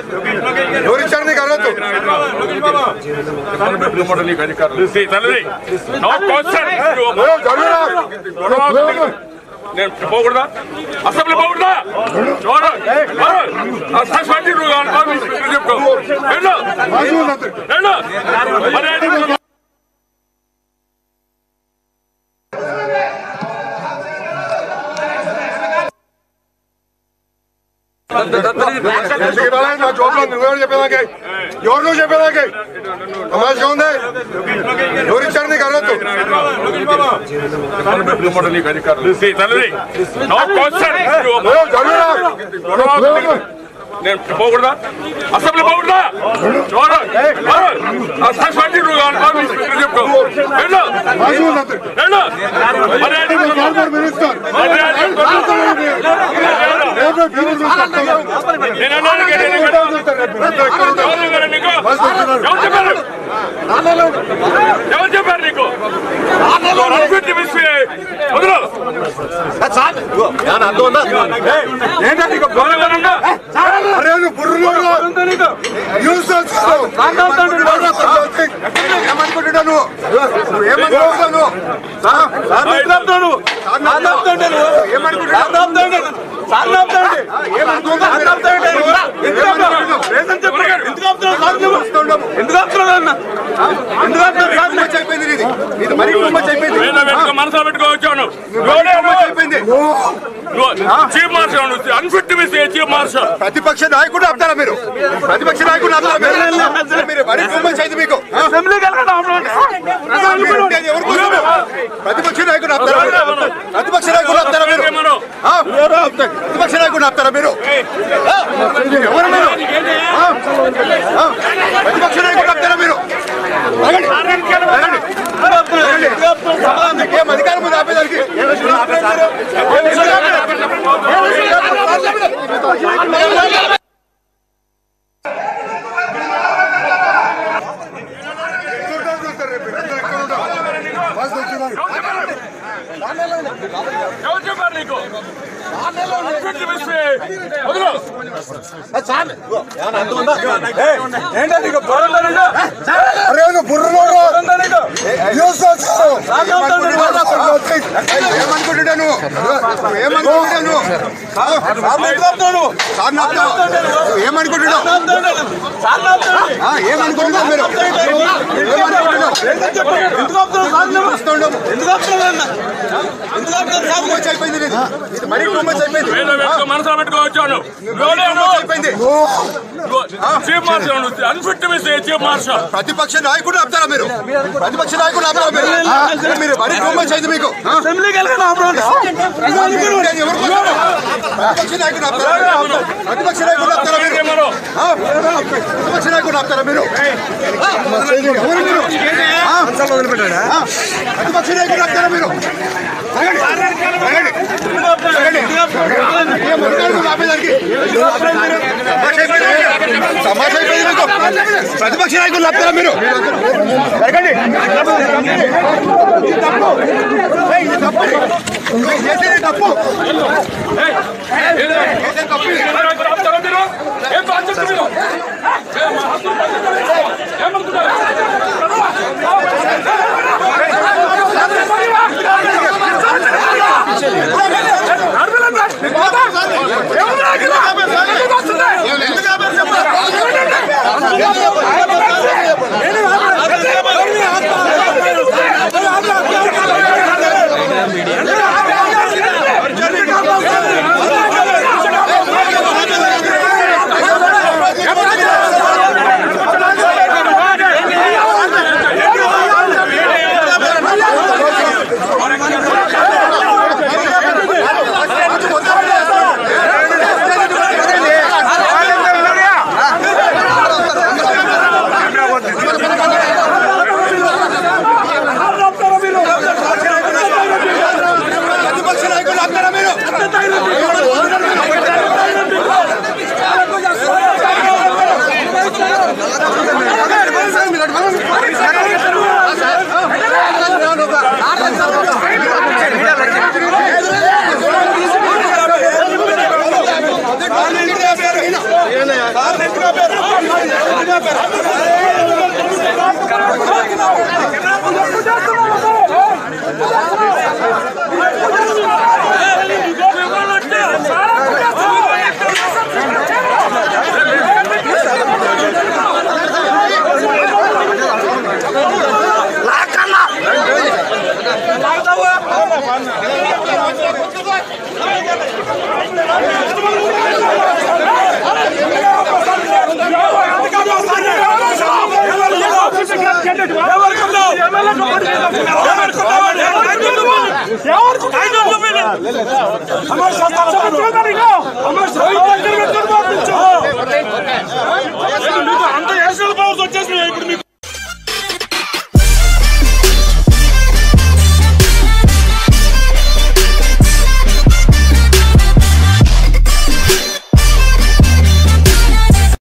ఎవరు ఇచ్చారు నీకు అర్హత See, తల్లి, no question. ఏ, జరుగురా. నేను పోకూడదా అసెంబ్లీ పోకూడదా చూడ సస్పెండ్ చెప్పుకో వెళ్ళు వెళ్ళు మరి ఎందుకు ఇవ్వాలి? నా జోబులో నువ్వెవరు చెప్పేదానికి ఎవరు నువ్వు చెప్పేదానికి తమాషగా ఉంది ఎవరు ఇచ్చారు నీకు అర్హత See, తల్లి, no question. ఏ, జరుగురా. నేను పోకూడదా అసెంబ్లీ పోకూడదా చూడ సస్పెండ్ చెప్పుకో వెళ్ళు వెళ్ళు మరి మినిస్టర్ నేను అన్నాను కదా, నేను ఇక్కడ- ఎవరు చెప్పారు నీకు? ఎవరు చెప్పారు? ఎవరు చెప్పారు నీకు అనుకుంటే మిస్ వదలు గౌరవంగా అరే నువ్వు బుర్రలో న్యూస్ చూస్తావు. ఏమనుకుంటున్నావు నువ్వు? నువ్వు ఏమనుకుంటున్నావు నువ్వు? ఆ? ఏమనుకుంటున్నావు? కుమ్మచ్చి అయిపోయింది నీది. ఇది మరీ కుమ్మచ్చి అయిపోయింది. వేద పెట్టుకో మనసులో పెట్టుకోవచ్చాను కుమ్మచ్చి అయిపోయింది. Chief marshal unfit miss chief marshal ప్రతిపక్ష నాయకుడు ఆపుతారా మీరు ప్రతిపక్ష నాయకుడు ఆపుతారా మీరు? మీరు మరీ కుమ్మచ్చి అయింది మీకు ఆ? అంటే ఎవరు కూర్చున్నారు? ప్రతిపక్ష నాయకుడు ఆపుతారా మీరు? ప్రతిపక్ష నాయకుడు ఆపుతారా మీరు ఆ? ప్రతిపక్ష నాయకుడు ఆపుతారా మీరు ఆ? ఎవరు మీరు ఆ? ఆ? ప్రతిపక్ష నాయకుడు ఆపుతారా మీరు ఆగండి. ఆగండి. ఆగండి. ఏం అధికారం ఉంది ఆపేదానికి ఎవరు చెప్పారు నీకు అన్ఫిట్ మిస్ వదలు అరే నువ్వు బుర్రలో న్యూస్ చూస్తావు. ఏమనుకుంటున్నావు నువ్వు? నువ్వు ఏమనుకుంటున్నావు నువ్వు? ఆ? సార్ని ఆపుతావు. నువ్వు ఏమనుకుంటున్నావు ఆ, ఏమనుకుంటున్నావు మీరు ఏమనుకుంటున్నావు? చూస్తుండవు. కుమ్మచ్చి అయిపోయింది నీది. ఇది మరీ కుమ్మచ్చి అయిపోయింది వేద పెట్టుకో మనసులో పెట్టుకోవచ్చాను కుమ్మచ్చి అయిపోయింది chief marshal unfit miss chief marshal ప్రతిపక్ష నాయకుడు ఆపుతారా మీరు ప్రతిపక్ష నాయకుడు ఆపుతారా మీరు ఆ? మీరు మరీ కుమ్మచ్చి అయింది మీకు ఆ? అంటే ఎవరు కూర్చున్నారు? ప్రతిపక్ష నాయకుడు ఆపుతారా మీరు? ప్రతిపక్ష నాయకుడు ఆపుతారా మీరు ఆ? ప్రతిపక్ష నాయకుడు ఆపుతారా మీరు ఆ? ఎవరు మీరు ఆ? ఆ? ప్రతిపక్ష నాయకుడు ఆపుతారా మీరు ఆగండి. ఆగండి. ఆగండి. ఏం అధికారం ఉంది ఆపేదానికి? సమాజ అయిపోయింది. సమాజ అయిపోయింది మీకు. ప్రతిపక్ష నాయకులు ఆపుతారా మీరు జరగండి ఇది తప్పు ఏయ్, ఇది తప్పు ఇది చేసేది తప్పు చేసేది తప్పు ఇది. ఏం బాధ్యత మీరు ఏం మా హక్కులు పట్టుకోలేదు. ఏమనుకుంటారు ఆ ఎవరు